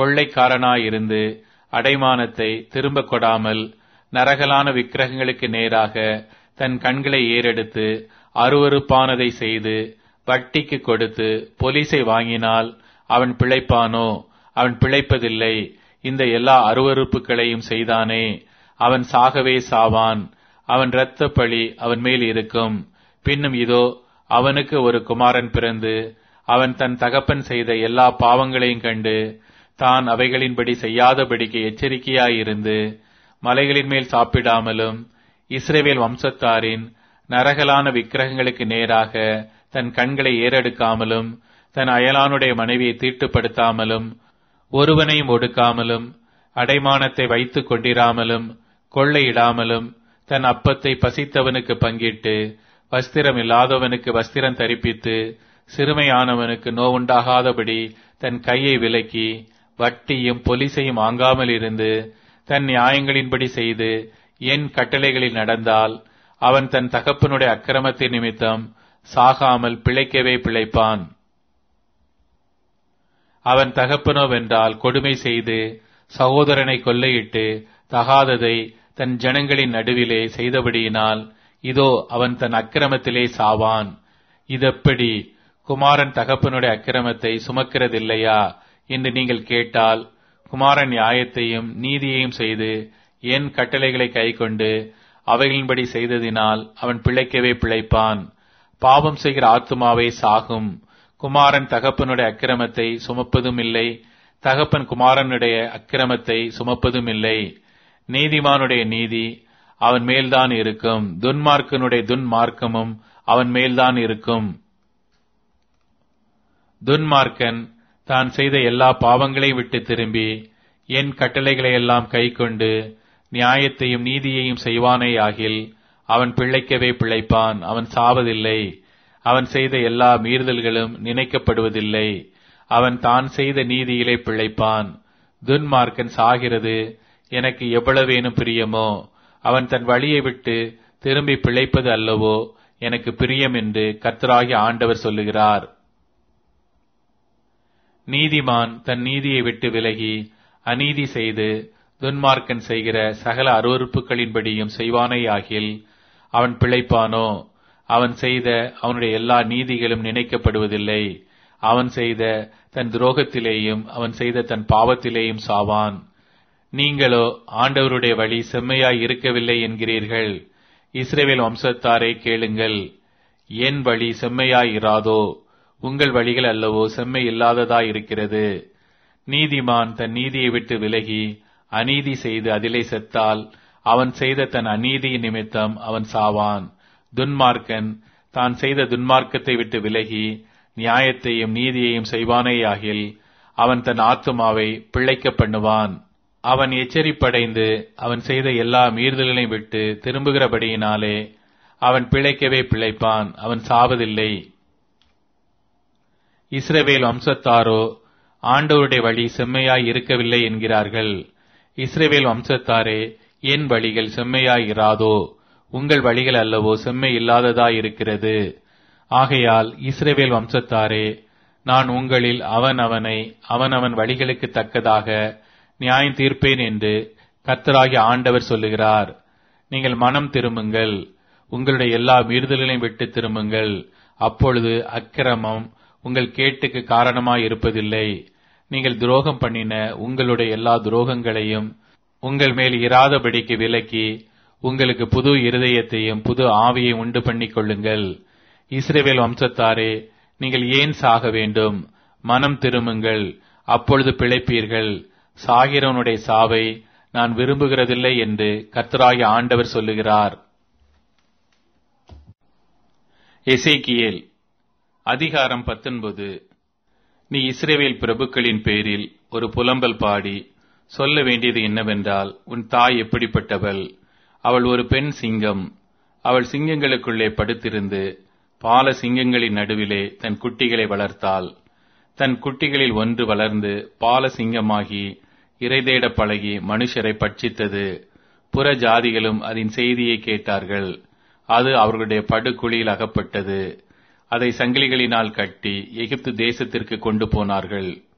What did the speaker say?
கொள்ளைக்காரனாயிருந்து அடைமானத்தை திரும்ப கொடாமல் நரகலான விக்கிரகங்களுக்கு நேராக தன் கண்களை ஏறெடுத்து அருவருப்பானதை செய்து வட்டிக்கு கொடுத்து பொலிசை வாங்கினால் அவன் பிழைப்பானோ அவன் பிழைப்பதில்லை இந்த எல்லா அருவருப்புகளையும் செய்தானே அவன் சாகவே சாவான் அவன் இரத்த பழி அவன் மேல் இருக்கும் பின்னும் இதோ அவனுக்கு ஒரு குமாரன் பிறந்து அவன் தன் தகப்பன் செய்த எல்லா பாவங்களையும் கண்டு தான் அவைகளின்படி செய்யாதபடிக்கு எச்சரிக்கையாயிருந்து மலைகளின் மேல் சாப்பிடாமலும் இஸ்ரேவேல் வம்சத்தாரின் நரகலான விக்கிரகங்களுக்கு நேராக தன் கண்களை ஏறெடுக்காமலும் தன் அயலானுடைய மனைவியை தீட்டுப்படுத்தாமலும் ஒருவனையும் ஒடுக்காமலும் அடைமானத்தை வைத்துக் கொண்டிராமலும் கொள்ளையிடாமலும் தன் அப்பத்தை பசித்தவனுக்கு பங்கிட்டு வஸ்திரம் இல்லாதவனுக்கு வஸ்திரம் தரிப்பித்து சிறுமையானவனுக்கு நோவுண்டாகாதபடி தன் கையை விலக்கி வட்டியும் பொலிசையும் வாங்காமல் இருந்து தன் நியாயங்களின்படி செய்து என் கட்டளைகளில் நடந்தால் அவன் தன் தகப்பனுடைய அக்கிரமத்தின் நிமித்தம் சாகாமல் பிழைக்கவே பிழைப்பான் அவன் தகப்பனோவென்றால் கொடுமை செய்து சகோதரனை கொள்ளையிட்டு தகாததை தன் ஜனங்களின் நடுவிலே செய்தபடியினால் இதோ அவன் தன் அக்கிரமத்திலே சாவான் இதெப்படி குமாரன் தகப்பனுடைய அக்கிரமத்தை சுமக்கிறதில்லையா என்று நீங்கள் கேட்டால் குமாரன் நியாயத்தையும் நீதியையும் செய்து என் கட்டளைகளை கைக்கொண்டு அவைகளின்படி செய்ததினால் அவன் பிழைக்கவே பிழைப்பான் பாவம் செய்கிற ஆத்துமாவே சாகும் குமாரன் தகப்பனுடைய அக்கிரமத்தை சுமப்பதும் இல்லை தகப்பன் குமாரனுடைய அக்கிரமத்தை சுமப்பதும் இல்லை நீதிமானுடைய நீதி அவன் மேல்தான் இருக்கும் துன்மார்க்கனுடைய துன்மார்க்கமும் அவன் மேல்தான் இருக்கும் துன்மார்க்கன் தான் செய்த எல்லா பாவங்களையும் விட்டு திரும்பி என் கட்டளைகளை எல்லாம் கைக்கொண்டு நியாயத்தையும் நீதியையும் செய்வானே ஆகில் அவன் பிழைக்கவே பிழைப்பான் அவன் சாவதில்லை அவன் செய்த எல்லா மீறுதல்களும் நினைக்கப்படுவதில்லை அவன் தான் செய்த நீதியிலே பிழைப்பான் துன்மார்க்கன் சாகிறது எனக்கு எவ்வளவேனும் பிரியமோ அவன் தன் வழியை விட்டு திரும்பி பிழைப்பது அல்லவோ எனக்கு பிரியம் என்று கர்த்தராகிய ஆண்டவர் சொல்லுகிறார் நீதிமான் தன் நீதியை விட்டு விலகி அநீதி செய்து துன்மார்க்கன் செய்கிற சகல அருவறுப்புகளின்படியும் செய்வானேயாகில் அவன் பிழைப்பானோ அவன் செய்த அவனுடைய எல்லா நீதிகளும் நினைக்கப்படுவதில்லை அவன் செய்த தன் துரோகத்திலேயும் அவன் செய்த தன் பாவத்திலேயும் சாவான் நீங்களோ ஆண்டவருடைய வழி செம்மையாய் இருக்கவில்லை என்கிறீர்கள் இஸ்ரேவேல் வம்சத்தாரை கேளுங்கள் என் வழி செம்மையாய் இராதோ உங்கள் வழிகள் அல்லவோ செம்மை இல்லாததாய் இருக்கிறது நீதிமான் தன் நீதியை விட்டு விலகி அநீதி செய்து அதிலே செத்தால் அவன் செய்த தன் அநீதியின் நிமித்தம் அவன் சாவான் துன்மார்க்கன் தான் செய்த துன்மார்க்கத்தை விட்டு விலகி நியாயத்தையும் நீதியையும் செய்வானேயாகில் அவன் தன் ஆத்துமாவை பிழைக்க பண்ணுவான் அவன் எச்சரிப்படைந்து அவன் செய்த எல்லா மீறுதல்களையும் விட்டு திரும்புகிறபடியினாலே அவன் பிழைக்கவே பிழைப்பான் அவன் சாவதில்லை இஸ்ரவேல் வம்சத்தாரோ ஆண்டவருடைய வழி செம்மையாய் இருக்கவில்லை என்கிறார்கள் இஸ்ரவேல் வம்சத்தாரே என் வழிகள் செம்மையாய் இராதோ உங்கள் வழிகள் அல்லவோ செம்மை இல்லாததாய் இருக்கிறது ஆகையால் இஸ்ரவேல் வம்சத்தாரே நான் உங்களில் அவன் அவனை அவனவன் வழிகளுக்கு தக்கதாக நியாயம் தீர்ப்பேன் என்று கர்த்தராகிய ஆண்டவர் சொல்லுகிறார் நீங்கள் மனம் திரும்புங்கள் உங்களுடைய எல்லா மீறுதல்களையும் விட்டு திரும்புங்கள் அப்பொழுது அக்கிரமம் உங்கள் கேட்டுக்கு காரணமாய் இருப்பதில்லை நீங்கள் துரோகம் பண்ணின உங்களுடைய எல்லா துரோகங்களையும் உங்கள் மேல் இராதபடிக்கு விலக்கி உங்களுக்கு புது இருதயத்தையும் புது ஆவியை உண்டு பண்ணிக் கொள்ளுங்கள் இஸ்ரேவேல் வம்சத்தாரே நீங்கள் ஏன் சாக வேண்டும் மனம் திரும்புங்கள் அப்பொழுது பிழைப்பீர்கள் சாகிறவனுடைய சாவை நான் விரும்புகிறதில்லை என்று கர்த்தராகிய ஆண்டவர் சொல்லுகிறார் எசேக்கியேல் அதிகாரம் பத்தொன்பது நீ இஸ்ரேவேல் பிரபுக்களின் பேரில் ஒரு புலம்பல் பாடி சொல்ல வேண்டியது என்னவென்றால் உன் தாய் எப்படிப்பட்டவள் அவள் ஒரு பெண் சிங்கம் அவள் சிங்கங்களுக்குள்ளே படுத்திருந்து பால சிங்கங்களின் நடுவிலே தன் குட்டிகளை வளர்த்தாள் தன் குட்டிகளில் ஒன்று வளர்ந்து பால சிங்கமாகி இறைதேட பழகி மனுஷரை பட்சித்தது புற ஜாதிகளும் அதன் செய்தியை கேட்டார்கள் அது அவர்களுடைய படுகுழியில் அகப்பட்டது அதை சங்கிலிகளினால் கட்டி எகிப்து தேசத்திற்கு கொண்டு போனார்கள்